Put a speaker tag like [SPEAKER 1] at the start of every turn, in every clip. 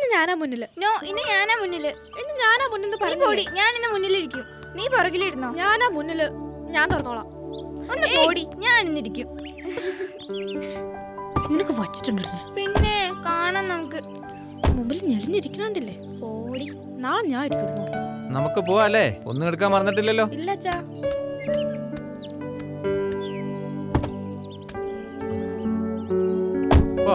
[SPEAKER 1] ഞാനാ മുന്നില്
[SPEAKER 2] നോ ഇന്ന് ഞാനാ മുന്നില്
[SPEAKER 1] ഇന്ന് ഞാനാ മുന്നിൽ
[SPEAKER 2] നീ പോടി ഞാൻ ഇന്ന് മുന്നിലിരിക്കും നീ പുറകിലിരുന്നോ
[SPEAKER 1] ഞാനാ മുന്നില് ഞാൻ തുറന്നോളാം
[SPEAKER 2] ഒന്ന് പോടി ഞാൻ ഇന്നിരിക്കും
[SPEAKER 1] നിനക്ക് വച്ചിട്ടുണ്ട് ഞാൻ.
[SPEAKER 2] പിന്നെ കാണാം നമുക്ക്
[SPEAKER 1] മുമ്പിൽ ഞെളിഞ്ഞിരിക്കണണ്ടില്ലേ
[SPEAKER 2] പോടി
[SPEAKER 1] നാളെ ഞാൻ ഇരിക്കും നോക്കി
[SPEAKER 3] നമുക്ക് പോവാല്ലേ ഒന്നും എടുക്കാൻ മറന്നിട്ടില്ലല്ലോ
[SPEAKER 1] ഇല്ല അച്ഛാ
[SPEAKER 3] പോ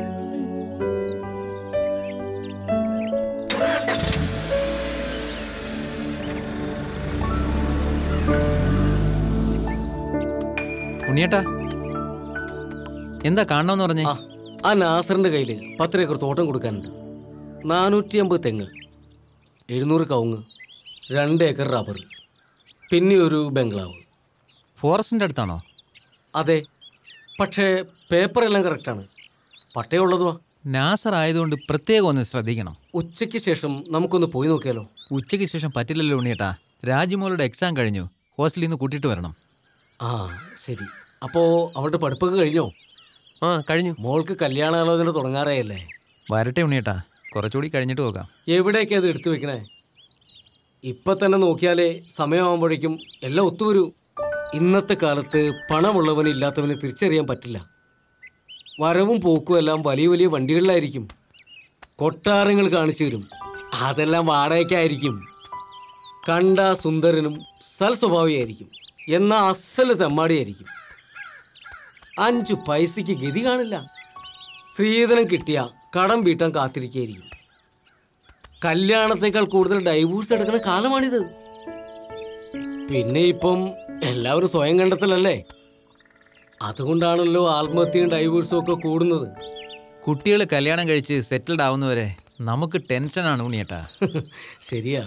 [SPEAKER 3] ഉണ്ണിയേട്ടാ എന്താ കാണണമെന്ന് പറഞ്ഞേ
[SPEAKER 4] ആ ആ നാസറിന്റെ കയ്യിൽ പത്ത് ഏക്കർ തോട്ടം കൊടുക്കാനുണ്ട് നാനൂറ്റി അമ്പത് തെങ്ങ് എഴുന്നൂറ് കവുങ്ങ് രണ്ട് ഏക്കർ റബ്ബർ പിന്നെ ഒരു ബംഗ്ലാവ്
[SPEAKER 3] ഫോറസ്റ്റിന്റെ അടുത്താണോ
[SPEAKER 4] അതെ പക്ഷേ പേപ്പറെല്ലാം കറക്റ്റാണ് പട്ടയമുള്ളതുമാ
[SPEAKER 3] നാസർ ആയതുകൊണ്ട് പ്രത്യേകം ഒന്ന് ശ്രദ്ധിക്കണം
[SPEAKER 4] ഉച്ചയ്ക്ക് ശേഷം നമുക്കൊന്ന് പോയി നോക്കിയാലോ
[SPEAKER 3] ഉച്ചയ്ക്ക് ശേഷം പറ്റില്ലല്ലോ ഉണ്ണിയേട്ടാ രാജിമോളുടെ എക്സാം കഴിഞ്ഞു ഹോസ്റ്റലിൽ നിന്ന് കൂട്ടിയിട്ട് വരണം
[SPEAKER 4] ആ ശരി അപ്പോൾ അവളുടെ പഠിപ്പൊക്കെ കഴിഞ്ഞോ
[SPEAKER 5] ആ കഴിഞ്ഞു
[SPEAKER 4] മോൾക്ക് കല്യാണാലോചന തുടങ്ങാറായല്ലേ
[SPEAKER 3] വരട്ടെ ഉണ്ണിയേട്ടാ കുറച്ചുകൂടി കഴിഞ്ഞിട്ട് പോകാം
[SPEAKER 4] എവിടേക്കാ അത് എടുത്തു വെക്കണേ ഇപ്പൊ തന്നെ നോക്കിയാലേ സമയമാകുമ്പോഴേക്കും എല്ലാം ഒത്തുവരൂ ഇന്നത്തെ കാലത്ത് പണമുള്ളവന് ഇല്ലാത്തവന് തിരിച്ചറിയാൻ പറ്റില്ല വരവും പോക്കും എല്ലാം വലിയ വലിയ വണ്ടികളിലായിരിക്കും കൊട്ടാരങ്ങൾ കാണിച്ചു തരും അതെല്ലാം വാടകയ്ക്കായിരിക്കും കണ്ട സുന്ദരനും സൽസ്വഭാവിയായിരിക്കും എന്നാ അസല് തെമ്മാടിയായിരിക്കും അഞ്ചു പൈസയ്ക്ക് ഗതി കാണില്ല സ്ത്രീധനം കിട്ടിയ കടം വീട്ടാൻ കാത്തിരിക്കുകയായിരിക്കും കല്യാണത്തെക്കാൾ കൂടുതൽ ഡൈവോഴ്സ് എടുക്കുന്ന കാലമാണിത് പിന്നെ ഇപ്പം എല്ലാവരും സ്വയം കണ്ടെത്തലല്ലേ അതുകൊണ്ടാണല്ലോ ആത്മഹത്യയും ഡൈവോഴ്സും ഒക്കെ കൂടുന്നത്
[SPEAKER 3] കുട്ടികൾ കല്യാണം കഴിച്ച് സെറ്റിൽഡ് ആവുന്നവരെ നമുക്ക് ടെൻഷനാണ് ഉണ്ണിയേട്ടാ
[SPEAKER 4] ശരിയാ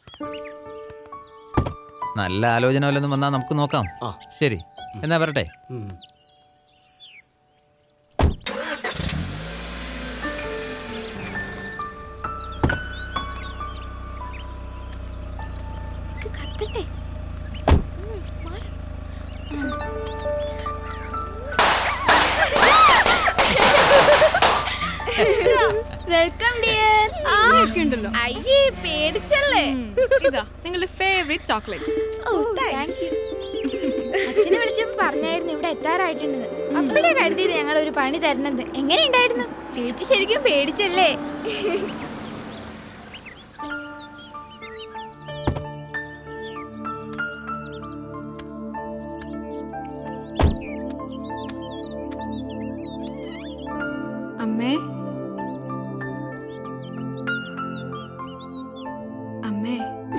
[SPEAKER 3] നല്ല ആലോചന വല്ലതും വന്നാൽ നമുക്ക് നോക്കാം
[SPEAKER 4] ആ.
[SPEAKER 3] ശരി എന്നാ വരട്ടെ
[SPEAKER 4] ഉം.
[SPEAKER 2] കത്തട്ടെ വെൽക്കം ഡിയർ
[SPEAKER 6] ഒക്കെ ഉണ്ടല്ലോ
[SPEAKER 1] അയ്യേ പേടിച്ചല്ലേ
[SPEAKER 6] ഇതാ നിങ്ങളുടെ ഫേവറേറ്റ് ചോക്ലേറ്റ്സ്
[SPEAKER 2] ഓ താങ്ക് യു അച്ഛനെ വിളിച്ചപ്പോ പറഞ്ഞായിരുന്നു ഇവിടെ എത്താറായിട്ടുണ്ടെന്ന് അപ്പോഴേ കരുതിയത് ഞങ്ങൾ ഒരു പണി തരണത് എങ്ങനെയുണ്ടായിരുന്നു ചേച്ചി ശരിക്കും പേടിച്ചല്ലേ
[SPEAKER 6] അമ്മേ അമ്മേ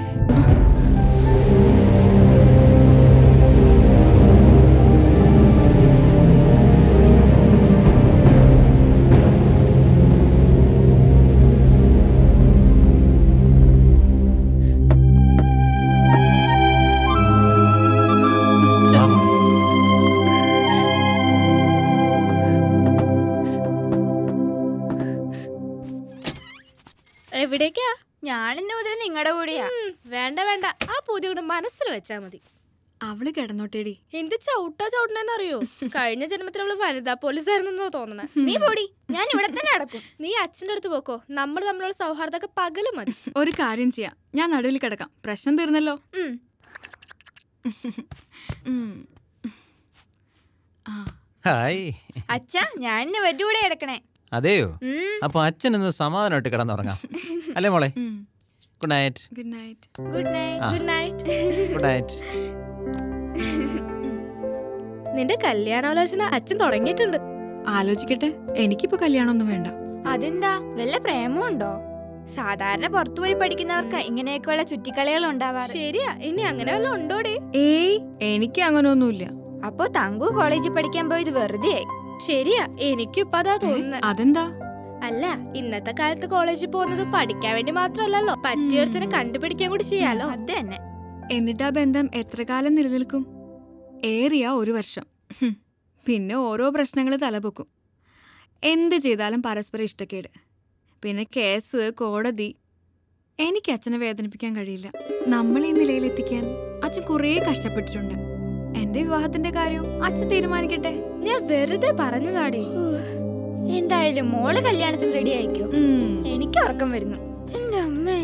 [SPEAKER 1] എവിടേക്കാ
[SPEAKER 2] ഞാനിന്ന് മുതൽ നിങ്ങളുടെ കൂടെയാ
[SPEAKER 1] ഉം, വേണ്ട വേണ്ട ആ പൂതി കൂടെ മനസ്സിൽ വെച്ചാ മതി
[SPEAKER 6] അവള് കിടന്നോട്ടേടി
[SPEAKER 1] എന്ത് ചവിട്ടാ ചവിട്ടണെന്ന് അറിയോ കഴിഞ്ഞ ജന്മത്തിൽ അവള് വനിതാ പോലീസ് ആയിരുന്നെന്നോ തോന്നണേ
[SPEAKER 2] നീ പോടി ഞാൻ ഇവിടെ തന്നെ അടക്കും
[SPEAKER 1] നീ അച്ഛൻ്റെ അടുത്ത് പോക്കോ നമ്മൾ തമ്മിലുള്ള സൗഹാർദ്ദമൊക്കെ പകല് മതി
[SPEAKER 6] ഒരു കാര്യം ചെയ്യാം ഞാൻ നടുവിൽ കിടക്കാം പ്രശ്നം തീർന്നല്ലോ
[SPEAKER 2] ഉം.
[SPEAKER 6] ഉം. ആ
[SPEAKER 3] ഹായ്
[SPEAKER 2] അച്ഛാ ഞാൻ ഇന്ന് വരുടെ കൂടെ കിടക്കണേ
[SPEAKER 3] അതെയോ
[SPEAKER 2] ഉം.
[SPEAKER 3] അപ്പൊ അച്ഛൻ ഇന്ന് സമാധാനമായിട്ട് കിടന്നുറങ്ങാം അല്ലേ മോളെ
[SPEAKER 6] ഉം.
[SPEAKER 3] Good night
[SPEAKER 6] good night
[SPEAKER 2] good night
[SPEAKER 3] ആ.
[SPEAKER 1] ഗുഡ് നൈറ്റ്
[SPEAKER 3] ഗുഡ് നൈറ്റ്
[SPEAKER 1] നിന്റെ കല്യാണാലോചന അച്ഛൻ തുടങ്ങിയിട്ടുണ്ട്
[SPEAKER 6] ആലോചിക്കട്ടെ എനിക്കിപ്പോ കല്യാണമൊന്നും വേണ്ട
[SPEAKER 2] അതെന്താ വല്ല പ്രേമമുണ്ടോ സാധാരണ പുറത്തുപോയി പഠിക്കുന്നവർക്ക് ഇങ്ങനെയൊക്കെയുള്ള ചുറ്റിക്കളികൾ ഉണ്ടാവാറ്
[SPEAKER 1] ശരിയാ ഇനി അങ്ങനെ വല്ലതും ഉണ്ടോടെ
[SPEAKER 6] ഏയ് എനിക്ക് അങ്ങനെയൊന്നുമില്ല
[SPEAKER 2] അപ്പോ തങ്കു കോളേജിൽ പഠിക്കാൻ പോയത് വെറുതെ
[SPEAKER 1] ശരിയാ എനിക്കും ഇപ്പൊ അതാ തോന്നുന്നത്
[SPEAKER 6] അതെന്താ
[SPEAKER 1] അല്ല ഇന്നത്തെ കാലത്ത് കോളേജിൽ പോകുന്നത് പഠിക്കാൻ വേണ്ടി മാത്രമല്ലല്ലോ പറ്റിയൊരുത്തിനെ കണ്ടുപിടിക്കാൻ കൂടി ചെയ്യാലോ
[SPEAKER 2] അത് തന്നെ
[SPEAKER 6] എന്നിട്ട് ആ ബന്ധം എത്ര കാലം നിലനിൽക്കും ഏറിയ ഒരു വർഷം ഹും. പിന്നെ ഓരോ പ്രശ്നങ്ങൾ തലപൊക്കും എന്ത് ചെയ്താലും പരസ്പരം ഇഷ്ടക്കേട് പിന്നെ കേസ് കോടതി എനിക്ക് അച്ഛനെ വേദനിപ്പിക്കാൻ കഴിയില്ല നമ്മൾ ഈ നിലയിലെത്തിക്കാൻ അച്ഛൻ കുറേ കഷ്ടപ്പെട്ടിട്ടുണ്ട് എന്റെ വിവാഹത്തിന്റെ കാര്യവും അച്ഛൻ തീരുമാനിക്കട്ടെ
[SPEAKER 1] ഞാൻ വെറുതെ പറഞ്ഞതാടേ
[SPEAKER 2] എന്തായാലും മോള് കല്യാണത്തിന് റെഡി ആയിക്കോ
[SPEAKER 6] ഉം.
[SPEAKER 2] എനിക്ക് ഉറക്കം വരുന്നു എന്റെ അമ്മേ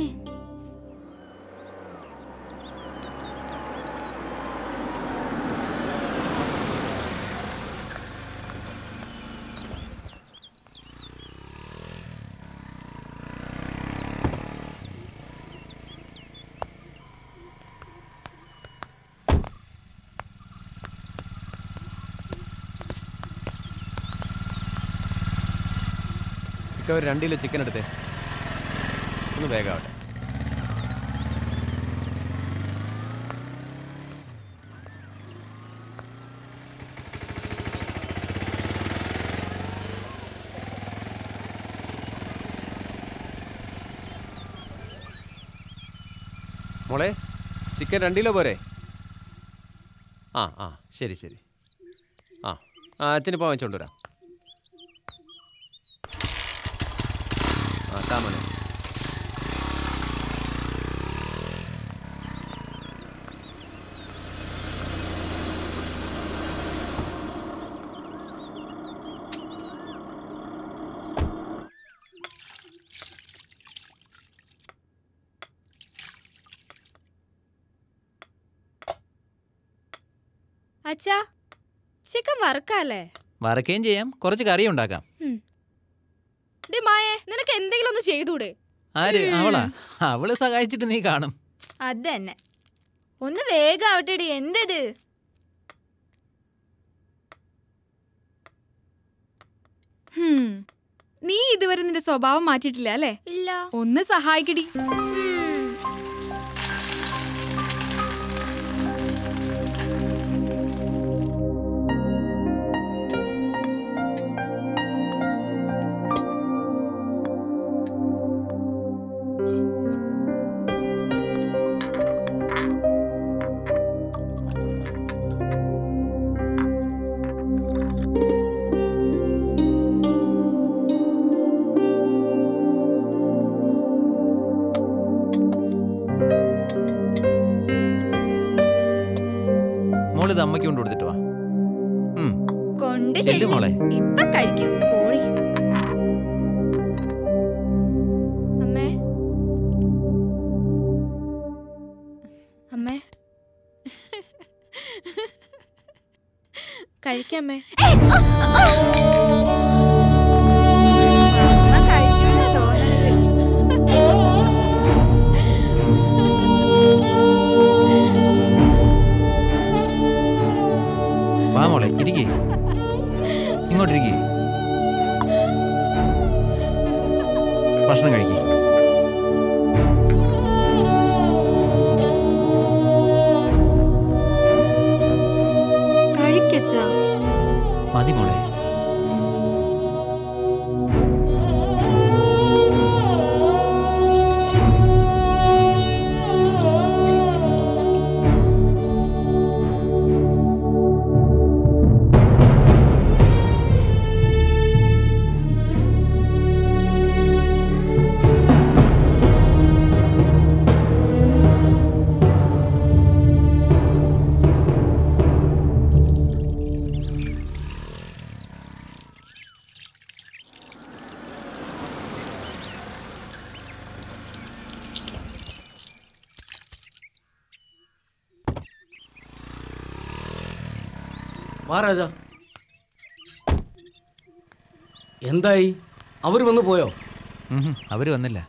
[SPEAKER 5] ഇക്ക ഒരു രണ്ട് കിലോ ചിക്കൻ എടുത്തേ ഒന്ന് വേഗാവട്ടെ മോളെ ചിക്കൻ രണ്ട് കിലോ പോരെ ആ ആ ശരി ശരി ആ ആ അച്ഛനിപ്പോൾ വാങ്ങിച്ചോണ്ട് വരാം ആ താമനെ
[SPEAKER 1] അച്ഛാ ചിക്കൻ വറുക്കല്ലേ
[SPEAKER 3] വറക്കുകയും ചെയ്യാം കുറച്ച് കറി ഉണ്ടാക്കാം
[SPEAKER 1] ഡി മായേ നിനക്ക് എന്തെങ്കിലും ഒന്ന് ചെയ്തൂടെ
[SPEAKER 3] ആര് അവളാ അവള് സഹായിച്ചിട്ട് നീ കാണും
[SPEAKER 2] അത് തന്നെ ഒന്ന് വേഗം ആവട്ടെടി എന്തത്
[SPEAKER 6] ഹും. നീ ഇതുവരെ നിന്റെ സ്വഭാവം മാറ്റിയിട്ടില്ല അല്ലേ
[SPEAKER 2] ഇല്ല
[SPEAKER 6] ഒന്ന് സഹായിക്കടി
[SPEAKER 2] ഉം.
[SPEAKER 3] മോളിത് അമ്മയ്ക്ക് കൊണ്ട് കൊടുത്തിട്ട് വാ ഉം.
[SPEAKER 2] കൊണ്ട്
[SPEAKER 3] ചെല്ല്
[SPEAKER 2] ചെല്ല്.
[SPEAKER 3] മോളെ.
[SPEAKER 2] ഇപ്പൊ കഴിക്കും
[SPEAKER 1] പോടി അമ്മേ അമ്മേ കഴിക്കമ്മേ
[SPEAKER 2] അമ്മ കഴിക്കൂന്നാ തോന്നണത്
[SPEAKER 3] വാ മോളെ ഇരിക്കേ ഇങ്ങോട്ടിരിക്കേ ഭക്ഷണം കഴിക്കേ
[SPEAKER 6] കഴിക്കച്ചാ
[SPEAKER 3] മതി മോളെ
[SPEAKER 4] വാ രാജ എന്തായി അവർ വന്നു പോയോ
[SPEAKER 3] ഉം, അവര് വന്നില്ല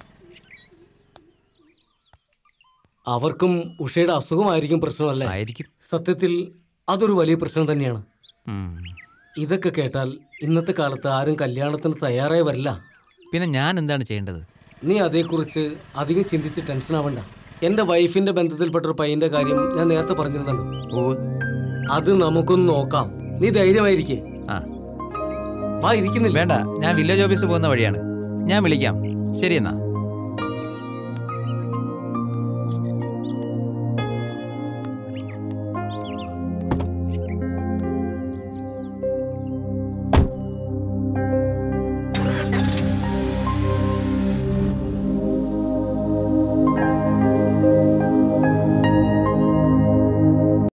[SPEAKER 4] അവർക്കും ഉഷയുടെ അസുഖമായിരിക്കും പ്രശ്നമല്ലേ
[SPEAKER 3] ആയിരിക്കും
[SPEAKER 4] സത്യത്തിൽ അതൊരു വലിയ പ്രശ്നം തന്നെയാണ്
[SPEAKER 3] ഉം.
[SPEAKER 4] ഇതൊക്കെ കേട്ടാൽ ഇന്നത്തെ കാലത്ത് ആരും കല്യാണത്തിന് തയ്യാറായി വരില്ല
[SPEAKER 3] പിന്നെ ഞാൻ എന്താണ് ചെയ്യേണ്ടത്
[SPEAKER 4] നീ അതേക്കുറിച്ച് അധികം ചിന്തിച്ച് ടെൻഷൻ ആവണ്ട എൻ്റെ വൈഫിന്റെ ബന്ധത്തിൽപ്പെട്ട ഒരു പയ്യന്റെ കാര്യം ഞാൻ നേരത്തെ പറഞ്ഞിരുന്നല്ലോ
[SPEAKER 3] ഓ
[SPEAKER 4] അത് നമുക്കൊന്ന് നോക്കാം നീ ധൈര്യമായിരിക്കേ
[SPEAKER 3] ആ
[SPEAKER 4] വാ ഇരിക്കുന്നില്ല
[SPEAKER 3] വേണ്ട ഞാൻ വില്ലേജ് ഓഫീസിൽ പോകുന്ന വഴിയാണ് ഞാൻ വിളിക്കാം ശരി എന്നാ